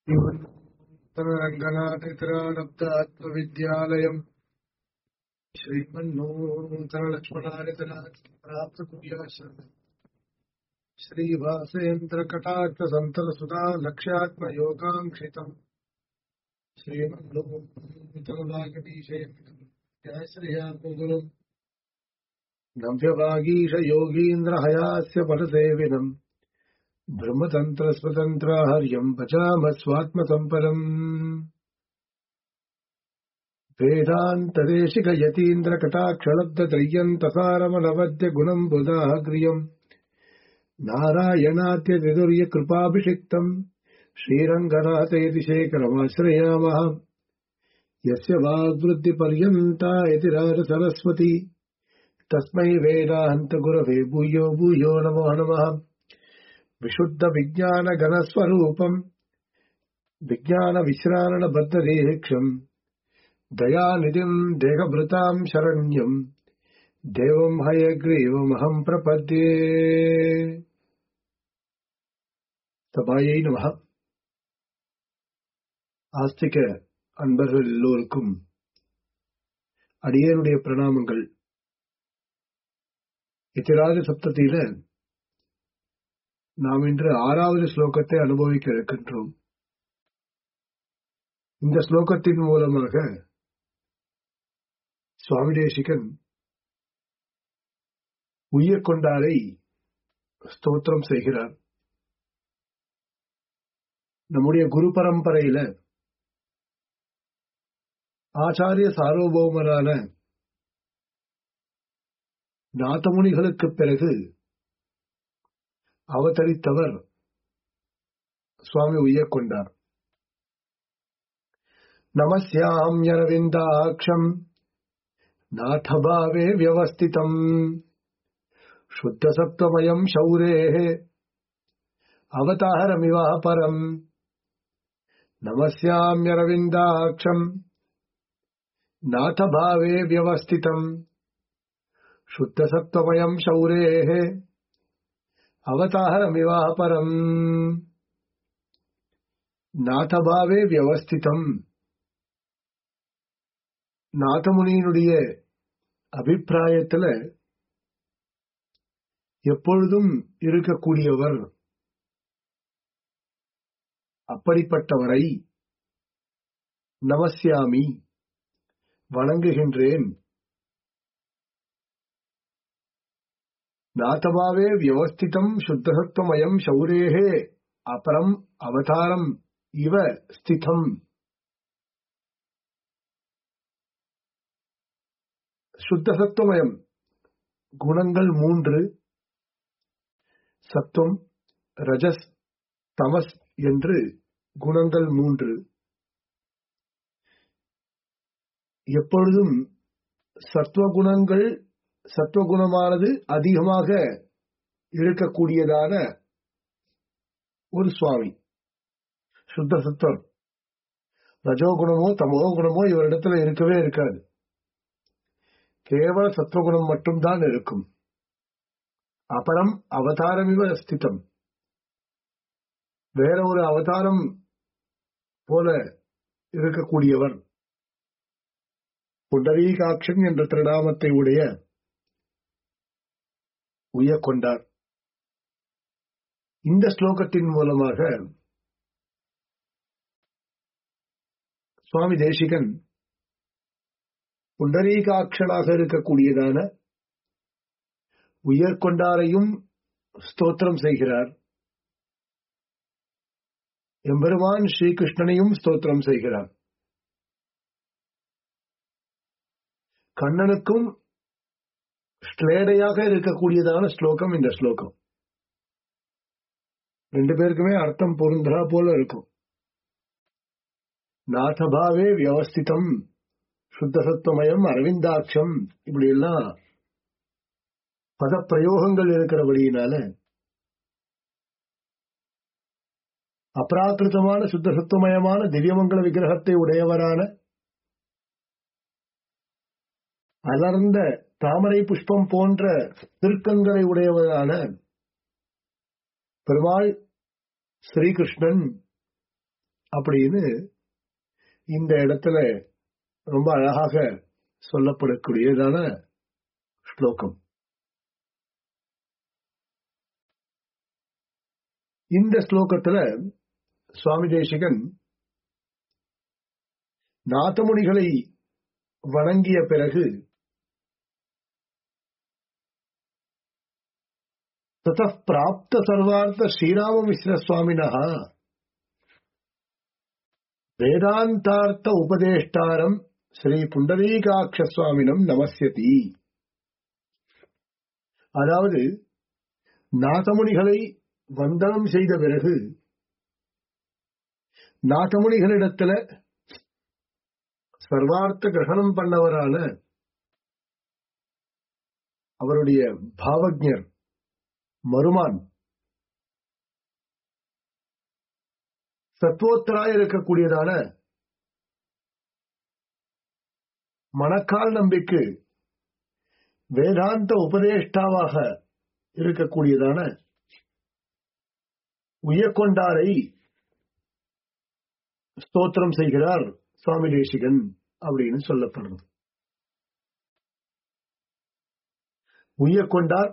रङ्गनाथित्राणब्दात्मविद्यालयम् श्रीमन्नूतनलक्ष्मणानितनाप्तकुर्याश्रम श्रीवासेन्द्रकटाक्षसन्तरसुधा लक्ष्यात्मयोगाङ्क्षितम् श्रीमन्नूतनलागदीशयश्रयाकुलम् नव्यवागीश योगीन्द्रहयास्य परसेविनम् ब्रह्मतन्त्रस्वतन्त्राहर्यम् भजामः स्वात्मसम्पदम् वेदान्तदेशिकयतीन्द्रकटाक्षलब्धत्रय्यन्तसारमलवद्य गुणम् बुधाग्रियम् नारायणात्यतिदुर्यकृपाभिषिक्तम् श्रीरङ्गनाथयति शेखरमाश्रयामः यस्य वाग्वृद्धिपर्यन्ता यतिराज सरस्वती तस्मै वेदान्तगुरवे भूयो भूयो नमो नमः विशुद्धविज्ञानगणस्वरूपम् विज्ञानविश्रारणबद्धदेहिक्षम् दयानिधिम् देहभृताम् शरण्यम् देवम् हयग्रीवमहम् प्रपद्ये சபாயை நமக ஆஸ்திக அன்பர்கள் எல்லோருக்கும் அடியனுடைய பிரணாமங்கள் இத்திராஜ சப்தத்தில நாம் இன்று ஆறாவது ஸ்லோகத்தை அனுபவிக்க இருக்கின்றோம் இந்த ஸ்லோகத்தின் மூலமாக சுவாமி தேசிகன் உயிர் கொண்டாரை ஸ்தோத்திரம் செய்கிறார் நம்முடைய குரு பரம்பரையில ஆச்சாரிய சார்வபௌமரான நாதமுனிகளுக்கு பிறகு அவதரித்தவர் சுவாமி உய்யக் கொண்டார் நமஸ்யாம்யரவிந்தாட்சம் நாதபாவே வியவஸ்திதம் शुद्धसत्त्वमयम् शौरेः अवतारमिव परम् नमस्याम्यरविन्दाक्षम् नाथभावे व्यवस्थितम् शुद्धसत्त्वमयम् शौरेः அவதாரமிவா பரம் நாதபாவே வியவஸ்திதம் நாதமுனியினுடைய அபிப்பிராயத்துல எப்பொழுதும் இருக்கக்கூடியவர் அப்படிப்பட்டவரை நமஸ்யாமி வணங்குகின்றேன் நாதபாவே வியவஸ்திதம் சுத்தசத்துவமயம் சௌரேகே அபரம் அவதாரம் இவ ஸ்திதம் சுத்தசத்துவமயம் குணங்கள் மூன்று சத்துவம் ரஜஸ் தமஸ் என்று குணங்கள் மூன்று எப்பொழுதும் சத்துவகுணங்கள் சத்துவகுணமானது அதிகமாக இருக்கக்கூடியதான ஒரு சுவாமி சுத்த சத்துவம் ரஜோகுணமோ தமோ குணமோ இவரிடத்துல இருக்கவே இருக்காது கேவல சத்துவகுணம் மட்டும்தான் இருக்கும் அபரம் அவதாரமிவ ஸ்திதம் வேற ஒரு அவதாரம் போல இருக்கக்கூடியவர் புண்டரீகாட்சன் என்ற திருநாமத்தை உடைய உய கொண்டார் இந்த ஸ்லோகத்தின் மூலமாக சுவாமி தேசிகன் புண்டரீகாட்சனாக இருக்கக்கூடியதான உயர்கொண்டாரையும் ஸ்தோத்திரம் செய்கிறார் எம்பெருமான் ஸ்ரீகிருஷ்ணனையும் ஸ்தோத்திரம் செய்கிறார் கண்ணனுக்கும் ஸ்லேடையாக இருக்கக்கூடியதான ஸ்லோகம் இந்த ஸ்லோகம் ரெண்டு பேருக்குமே அர்த்தம் பொருந்தா போல இருக்கும் நாதபாவே வியவஸ்திதம் சுத்தசத்துவமயம் அரவிந்தாட்சம் இப்படி எல்லாம் பத பிரயோகங்கள் இருக்கிறபடியினால அப்ராக்கிருத்தமான சுத்த சத்துவமயமான திவ்யமங்கல விக்கிரகத்தை உடையவரான அலர்ந்த தாமரை புஷ்பம் போன்ற திருக்கங்களை உடையவரான பெருமாள் ஸ்ரீகிருஷ்ணன் அப்படின்னு இந்த இடத்துல ரொம்ப அழகாக சொல்லப்படக்கூடியதான ஸ்லோகம் இந்த ஸ்லோகத்துல சுவாமி தேசிகன் நாதமுனிகளை வணங்கிய பிறகு ततः प्राप्त सर्वार्थ श्रीराम मिश्र स्वामिनः வேதாந்தார்த்த உபதேஷ்டாரம் ஸ்ரீ புண்டரீகாட்ச சுவாமினம் நமஸ்யதி அதாவது நாதமுனிகளை வந்தனம் செய்த பிறகு நாதமுனிகளிடத்துல சர்வார்த்த கிரகணம் பண்ணவரான அவருடைய பாவஜர் மருமான் சத்துவோத்தராய் இருக்கக்கூடியதான மணக்கால் நம்பிக்கு வேதாந்த உபதேஷ்டாவாக இருக்கக்கூடியதான உயக்கொண்டாரை ஸ்தோத்திரம் செய்கிறார் சுவாமி தேசிகன் அப்படின்னு சொல்லப்படுறது உய்யக்கொண்டார்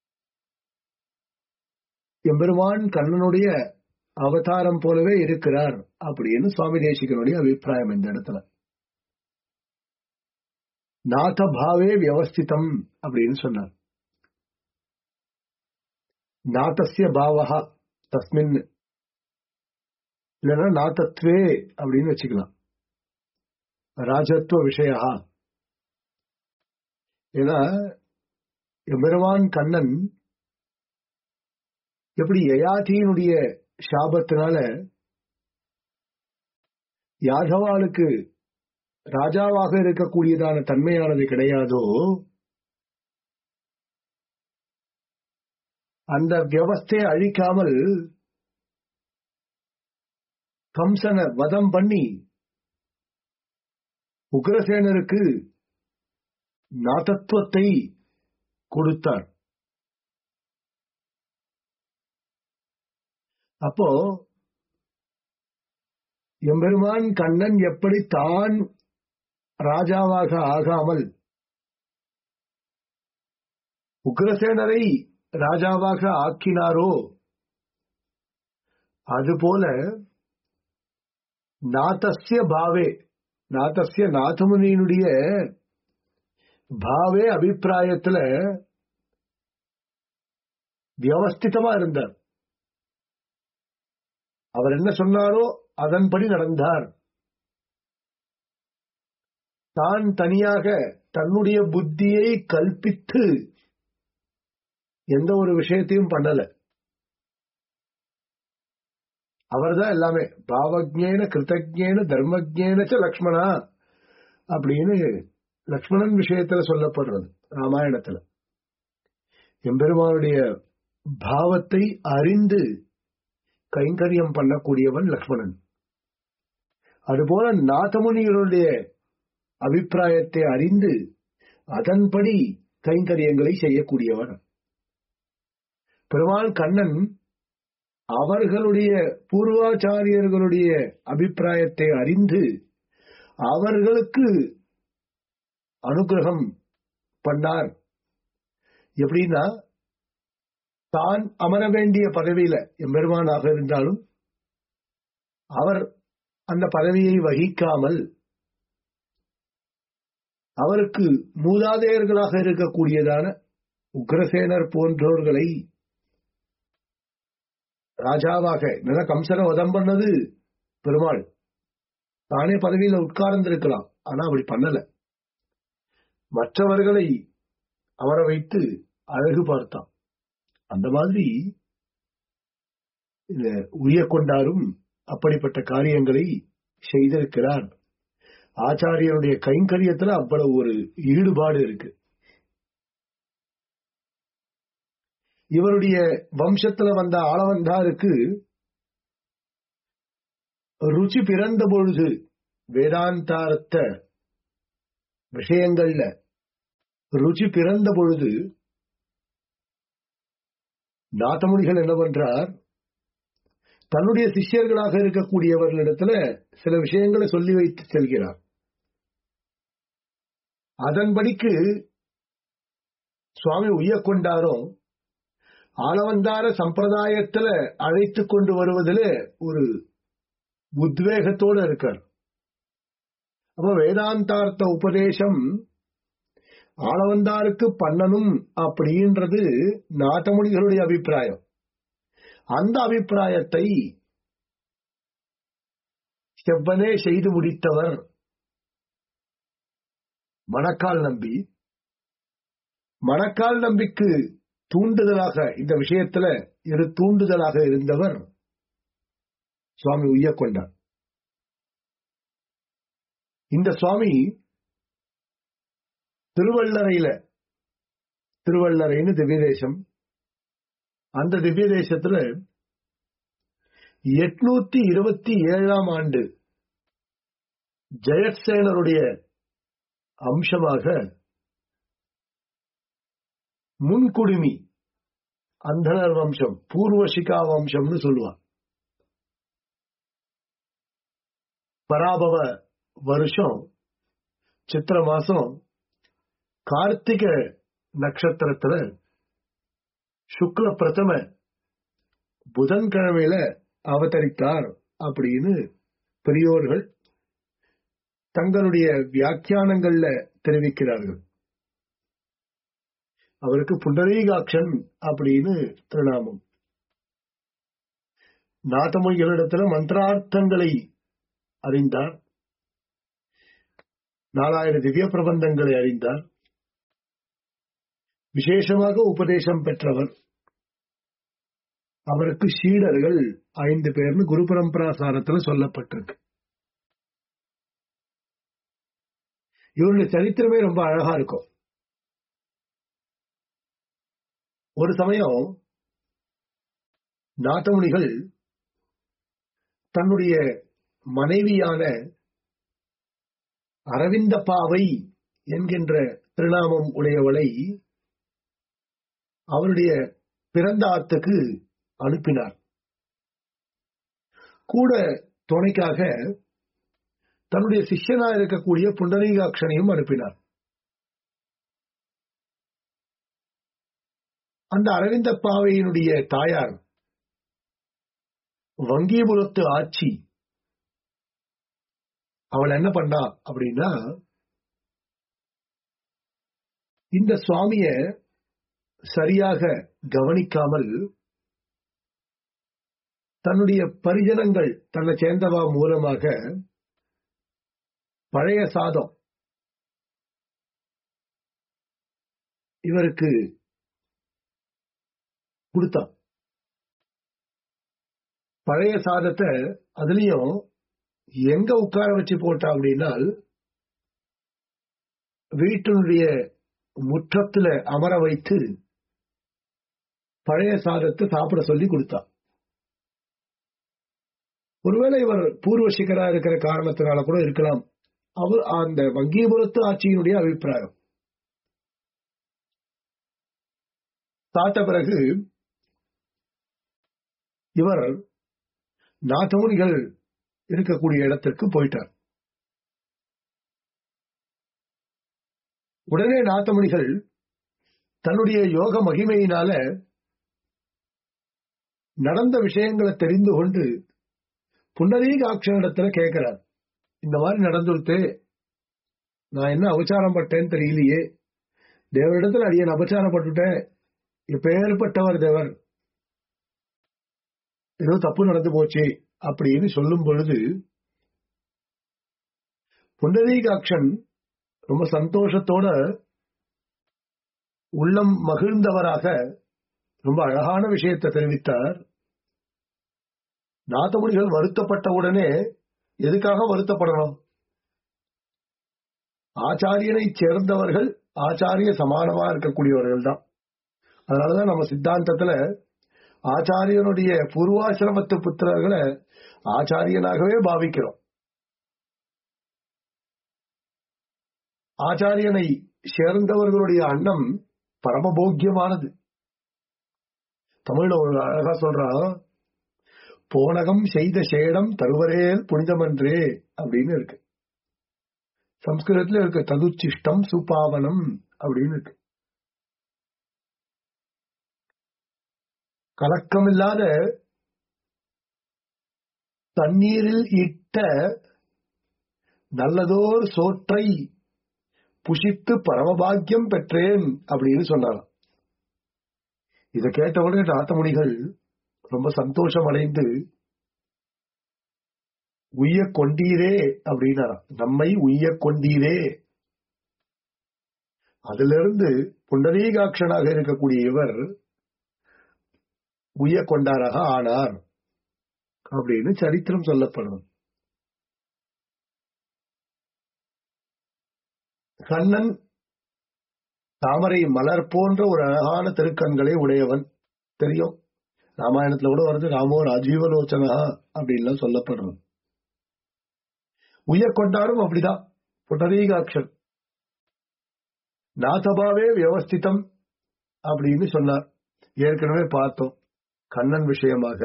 எம்பெருமான் கண்ணனுடைய அவதாரம் போலவே இருக்கிறார் அப்படின்னு சுவாமி தேசிகனுடைய அபிப்பிராயம் இந்த இடத்துல நாத பாவே வியவஸ்திதம் அப்படின்னு சொன்னார் நாதஸ்ய பாவகா தஸ்மின் இல்லைன்னா நாதத்வே அப்படின்னு வச்சுக்கலாம் ராஜத்துவ விஷயா ஏன்னா எம்பெருமான் கண்ணன் எப்படி யயாதியினுடைய சாபத்தினால யாதவாளுக்கு ராஜாவாக இருக்கக்கூடியதான தன்மையானது கிடையாதோ அந்த வியவஸ்தையை அழிக்காமல் கம்சனை வதம் பண்ணி உக்ரசேனருக்கு நாதத்துவத்தை கொடுத்தார் அப்போ எம்பெருமான் கண்ணன் எப்படி தான் ராஜாவாக ஆகாமல் உக்ரசேனரை ராஜாவாக ஆக்கினாரோ அதுபோல நாதஸ்ய பாவே நாதஸ்ய நாதமுனியினுடைய பாவே அபிப்பிராயத்துல வியவஸ்திதமா இருந்தார் அவர் என்ன சொன்னாரோ அதன்படி நடந்தார் தான் தனியாக தன்னுடைய புத்தியை கல்பித்து எந்த ஒரு விஷயத்தையும் பண்ணல அவர்தான் எல்லாமே பாவஜேன கிருத்தஜேன தர்மஜேன லக்ஷ்மணா அப்படின்னு லக்ஷ்மணன் விஷயத்துல சொல்லப்படுறது ராமாயணத்துல எம்பெருமானுடைய பாவத்தை அறிந்து கைங்கரியம் பண்ணக்கூடியவன் லக்ஷ்மணன் அதுபோல நாதமுனிகளுடைய அபிப்பிராயத்தை அறிந்து அதன்படி கைங்கரியங்களை செய்யக்கூடியவன் பெருமாள் கண்ணன் அவர்களுடைய பூர்வாச்சாரியர்களுடைய அபிப்பிராயத்தை அறிந்து அவர்களுக்கு அனுகிரகம் பண்ணார் எப்படின்னா தான் அமர வேண்டிய பதவியில எம்பெருமானாக இருந்தாலும் அவர் அந்த பதவியை வகிக்காமல் அவருக்கு மூதாதையர்களாக இருக்கக்கூடியதான உக்ரசேனர் போன்றோர்களை ராஜாவாக நில கம்சனை வதம் பண்ணது பெருமாள் தானே பதவியில உட்கார்ந்திருக்கலாம் ஆனா அப்படி பண்ணல மற்றவர்களை அமர வைத்து அழகு பார்த்தான் அந்த மாதிரி இந்த உரிய கொண்டாரும் அப்படிப்பட்ட காரியங்களை செய்திருக்கிறார் ஆச்சாரியருடைய கைங்கரியத்துல அவ்வளவு ஒரு ஈடுபாடு இருக்கு இவருடைய வம்சத்துல வந்த ஆளவந்தாருக்கு ருச்சி பிறந்த பொழுது வேதாந்தார்த்த விஷயங்கள்ல ருச்சி பிறந்த பொழுது நாத்தமுனிகள் என்ன பண்றார் தன்னுடைய சிஷ்யர்களாக இருக்கக்கூடியவர்களிடத்துல சில விஷயங்களை சொல்லி வைத்து செல்கிறார் அதன்படிக்கு சுவாமி உய்ய கொண்டாரோ ஆளவந்தார சம்பிரதாயத்துல அழைத்து கொண்டு வருவதில் ஒரு உத்வேகத்தோடு இருக்கார் அப்ப வேதாந்தார்த்த உபதேசம் ஆளவந்தாருக்கு பண்ணணும் அப்படின்றது நாட்டமொழிகளுடைய அபிப்பிராயம் அந்த அபிப்பிராயத்தை செவ்வனே செய்து முடித்தவர் மணக்கால் நம்பி மணக்கால் நம்பிக்கு தூண்டுதலாக இந்த விஷயத்துல இரு தூண்டுதலாக இருந்தவர் சுவாமி உய்ய கொண்டார் இந்த சுவாமி திருவள்ளரையில திருவள்ளரைன்னு திவ்ய தேசம் அந்த திவ்ய தேசத்துல எட்நூத்தி இருபத்தி ஏழாம் ஆண்டு ஜெயசேனருடைய அம்சமாக முன்குடுமி அந்தனர் வம்சம் பூர்வசிகா வம்சம்னு சொல்லுவார் பராபவ வருஷம் சித்திர மாசம் கார்த்திக நட்சத்திரத்துல சுக்ல பிரதம புதன்கிழமையில அவதரித்தார் அப்படின்னு பெரியோர்கள் தங்களுடைய வியாக்கியானங்கள்ல தெரிவிக்கிறார்கள் அவருக்கு புண்டரீகாட்சன் அப்படின்னு திருநாமம் நாட்டமொழிகளிடத்துல மந்திரார்த்தங்களை அறிந்தார் நாலாயிரம் திவ்ய பிரபந்தங்களை அறிந்தார் விசேஷமாக உபதேசம் பெற்றவர் அவருக்கு சீடர்கள் ஐந்து பேர்னு குரு பரம்பராசாரத்தில் சொல்லப்பட்டிருக்கு இவருடைய சரித்திரமே ரொம்ப அழகா இருக்கும் ஒரு சமயம் நாட்டமுனிகள் தன்னுடைய மனைவியான அரவிந்த பாவை என்கின்ற திருநாமம் உடையவளை அவருடைய பிறந்த ஆத்துக்கு அனுப்பினார் கூட துணைக்காக தன்னுடைய சிஷ்யனா இருக்கக்கூடிய புண்டரீகாட்சனையும் அனுப்பினார் அந்த அரவிந்த பாவையினுடைய தாயார் வங்கியபுரத்து ஆட்சி அவள் என்ன பண்ணா அப்படின்னா இந்த சுவாமிய சரியாக கவனிக்காமல் தன்னுடைய பரிஜனங்கள் தன்னை சேர்ந்தவா மூலமாக பழைய சாதம் இவருக்கு கொடுத்தான் பழைய சாதத்தை அதுலயும் எங்க உட்கார வச்சு போட்டா அப்படின்னா வீட்டினுடைய முற்றத்துல அமர வைத்து பழைய சாதத்தை சாப்பிட சொல்லி கொடுத்தான் ஒருவேளை இவர் பூர்வசிகரா இருக்கிற காரணத்தினால கூட இருக்கலாம் அவர் அந்த வங்கியபுரத்து ஆட்சியினுடைய அபிப்பிராயம் சாத்த பிறகு இவர் நாட்டமுனிகள் இருக்கக்கூடிய இடத்திற்கு போயிட்டார் உடனே நாத்தமணிகள் தன்னுடைய யோக மகிமையினால நடந்த விஷயங்களை தெரிந்து கொண்டு புண்டரீகாட்சனிடத்துல கேட்கிறார் இந்த மாதிரி நடந்துருத்து நான் என்ன அபச்சாரம் பட்டேன்னு தெரியலையே தேவரிடத்துல அடியன் அபச்சாரப்பட்டுட்டேன் இப்பேற்பட்டவர் தேவர் ஏதோ தப்பு நடந்து போச்சு அப்படின்னு சொல்லும் பொழுது புண்டரீகாட்சன் ரொம்ப சந்தோஷத்தோட உள்ளம் மகிழ்ந்தவராக ரொம்ப அழகான விஷயத்தை தெரிவித்தார் நாத்தமுனிகள் வருத்தப்பட்ட உடனே எதுக்காக வருத்தப்படணும் ஆச்சாரியனை சேர்ந்தவர்கள் ஆச்சாரிய சமானமா இருக்கக்கூடியவர்கள் தான் அதனாலதான் நம்ம சித்தாந்தத்துல ஆச்சாரியனுடைய பூர்வாசிரமத்து புத்திரர்களை ஆச்சாரியனாகவே பாவிக்கிறோம் ஆச்சாரியனை சேர்ந்தவர்களுடைய அன்னம் பரமபோக்கியமானது தமிழ்ல ஒரு அழகா சொல்றான் போனகம் செய்த சேடம் தருவரேல் புனிதமன்றே அப்படின்னு இருக்கு சம்ஸ்கிருதத்துல இருக்கு ததுச்சிஷ்டம் சுபாவனம் அப்படின்னு இருக்கு கலக்கமில்லாத தண்ணீரில் இட்ட நல்லதோர் சோற்றை புஷித்து பரமபாக்கியம் பெற்றேன் அப்படின்னு சொன்னாராம் இதை கேட்டவுடனே நாத்தமுனிகள் ரொம்ப சந்தோஷம் அடைந்து உய்ய கொண்டீரே அப்படின்னாராம் நம்மை உய்ய கொண்டீரே அதிலிருந்து புண்டரீகாட்சனாக இருக்கக்கூடிய இவர் உய்ய கொண்டாராக ஆனார் அப்படின்னு சரித்திரம் சொல்லப்படும் கண்ணன் தாமரை மலர் போன்ற ஒரு அழகான திருக்கண்களை உடையவன் தெரியும் ராமாயணத்துல கூட வருது ராமோ ராஜீவலோச்சனா அப்படின்லாம் சொல்லப்படுறது உயர் கொண்டாடும் அப்படிதான் புட்டரீகாட்சன் நாதபாவே வியவஸ்திதம் அப்படின்னு சொன்னார் ஏற்கனவே பார்த்தோம் கண்ணன் விஷயமாக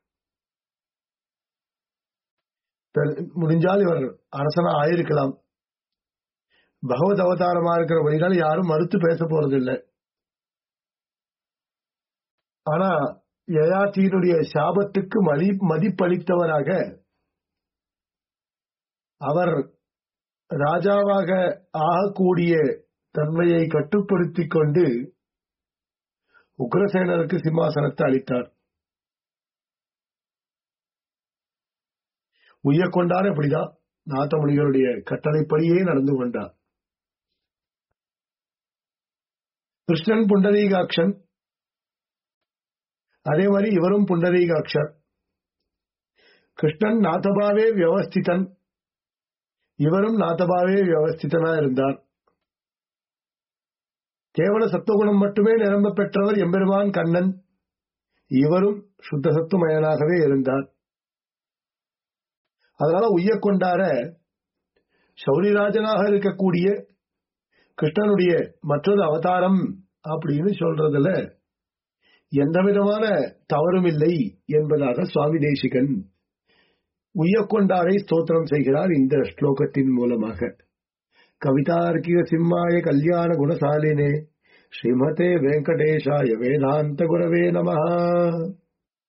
முடிஞ்சால் இவர் அரசனா ஆயிருக்கலாம் பகவத் அவதாரமா இருக்கிற வழினால யாரும் மறுத்து பேச போறது இல்லை ஆனா யயாத்தியினுடைய சாபத்துக்கு மதி மதிப்பளித்தவராக அவர் ராஜாவாக ஆகக்கூடிய தன்மையை கட்டுப்படுத்திக் கொண்டு உக்ரசேனருக்கு சிம்மாசனத்தை அளித்தார் உய்ய கொண்டார் அப்படிதான் நாத்தமணிகளுடைய கட்டளைப்படியே நடந்து கொண்டார் கிருஷ்ணன் புண்டரீகாட்சன் அதே மாதிரி இவரும் புண்டரீகாட்சர் கிருஷ்ணன் நாதபாவே வியவஸ்திதன் இவரும் நாதபாவே வியவஸ்திதனா இருந்தார் கேவல சத்துவகுணம் மட்டுமே நிரம்ப பெற்றவர் எம்பெருமான் கண்ணன் இவரும் சுத்த சத்துமயனாகவே இருந்தார் அதனால உய்ய கொண்டார சௌரிராஜனாக இருக்கக்கூடிய கிருஷ்ணனுடைய மற்றொரு அவதாரம் அப்படின்னு சொல்றதுல எந்த விதமான தவறும் இல்லை என்பதாக சுவாமி தேசிகன் உய்யக்கொண்டாரை ஸ்தோத்திரம் செய்கிறார் இந்த ஸ்லோகத்தின் மூலமாக கவிதார்க்கிக சிம்மாய கல்யாண குணசாலினே ஸ்ரீமதே வெங்கடேஷாய வேதாந்த குரவே நமஹா